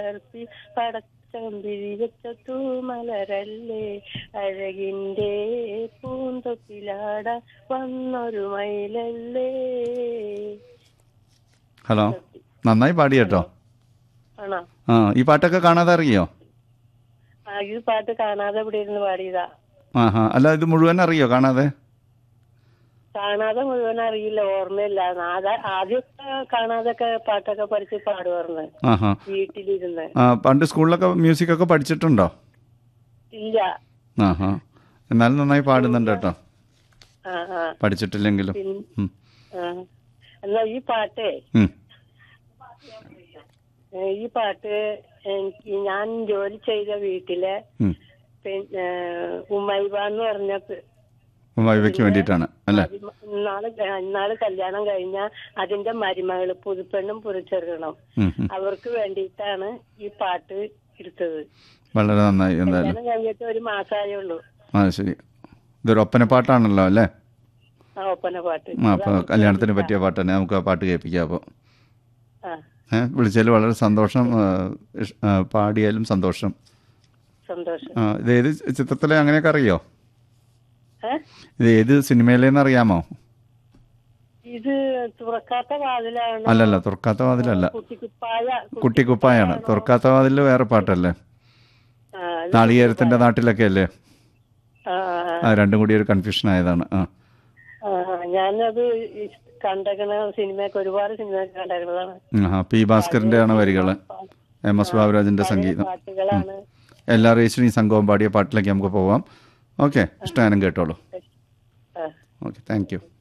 ചേർത്തി പടച്ചമ്പിരി വെച്ച തൂമലരല്ലേ അഴകിന്റെ പൂന്തൊപ്പിലാട വന്നൊരു മയിലല്ലേ ഹലോ നന്നായി പാടി കേട്ടോ ആണോ ആ ഈ പാട്ടൊക്കെ കാണാതെ അറിയോ ആ ഈ പാട്ട് കാണാതെ ഇവിടെ ഇരുന്ന് പാടിയതാ ആ ഹാ അല്ല ഇത് മുഴുവൻ അറിയോ കാണാതെ കാണാതെ മുഴുവൻ അറിയില്ല ഓർമ്മയില്ല ആദ്യ ആദ്യമൊക്കെ കാണാതൊക്കെ പാട്ടൊക്കെ പഠിച്ച് പാടുവാർന്ന് ആ ഹാ വീട്ടിലിരുന്ന് ആ പണ്ട് സ്കൂളിലൊക്കെ മ്യൂസിക് ഒക്കെ പഠിച്ചിട്ടുണ്ടോ ഇല്ല ആ ഹാ എന്നാലും നന്നായി പാടുന്നുണ്ട് കേട്ടോ ആ ആ പഠിച്ചിട്ടില്ലെങ്കിലും പിന്നെ ഉം. ആ. എന്നാ ഈ പാട്ടേ ഉം. ഏ, ഈ പാട്ട് എനിക്ക് ഞാൻ ജോലി ചെയ്ത വീട്ടിലെ ഉം. പിന്നെ ഉമ്മൈബ എന്ന് പറഞ്ഞ പെ- വൈവയ്ക്ക് വേണ്ടിയിട്ടാണ് അല്ലേ മരുമ- ഇന്നാള് ക- ഇന്നാള് കല്യാണം കഴിഞ്ഞ അതിന്റെ മരുമകള് പുതുപ്പെണ്ണും പുതുച്ചെറുകണം ഉം, ഉം. അവർക്ക് വേണ്ടിയിട്ടാണ് ഈ പാട്ട് എടുത്തത് വളരെ നന്നായി എന്തായാലും കല്യാണം കഴിഞ്ഞിട്ട് ഒരു മാസമായേ ഉള്ളൂ ആ ശരി ഇതൊരു ഒപ്പന പാട്ടാണല്ലോ അല്ലേ ആ ഒപ്പന പാട്ട് ആ അപ്പോൾ കല്യാണത്തിന് പറ്റിയ പാട്ട് തന്നെ നമുക്ക് ആ പാട്ട് കേൾപ്പിക്കാം അപ്പോൾ ആ ഏഹ് വിളിച്ചതിൽ വളരെ സന്തോഷം ആ, ഇഷ്- ആ, പാടിയാലും സന്തോഷം സന്തോഷം ആ, ഇത് ഏത് ചിത്രത്തിലെ അങ്ങനെയൊക്കെ അറിയോ ഏ ഇത് ഏത് സിനിമയിലേന്ന് അറിയാമോ ഇത് തുറക്കാത്ത വാതിലാണ് അല്ലല്ല തുറക്കാത്ത വാതിലല്ല കുട്ടിക്കുപ്പായ കുട്ടിക്കുപ്പായാണ് തുറക്കാത്ത വാതിൽ വേറെ പാട്ടല്ലേ ആ, അത് നാളികേരത്തിന്റെ നാട്ടിലൊക്കെ അല്ലേ ആ, ആ, ആ രണ്ടും കൂടി ഒരു കൺഫ്യൂഷൻ ആയതാണ് ആ ആ, ആ. ഞാനത് ഇഷ്- കണ്ടേക്കണ സിനിമയൊക്കെ ഒരുപാട് സിനിമയൊക്കെ കണ്ടേക്കണതാണ് ആ പി ഭാസ്കറിന്റെ ആണ് വരികൾ എം എസ് ബാബുരാജിന്റെ സംഗീതം പാട്ടുകളാണ് എല്ലാ റേഷനെയും സംഘവും പാടിയ പാട്ടിലേക്ക് നമുക്ക് പോവാം ഓക്കെ ഇഷ്ടഗാനം കേട്ടോളൂ ആ ഓക്കെ താങ്ക് യു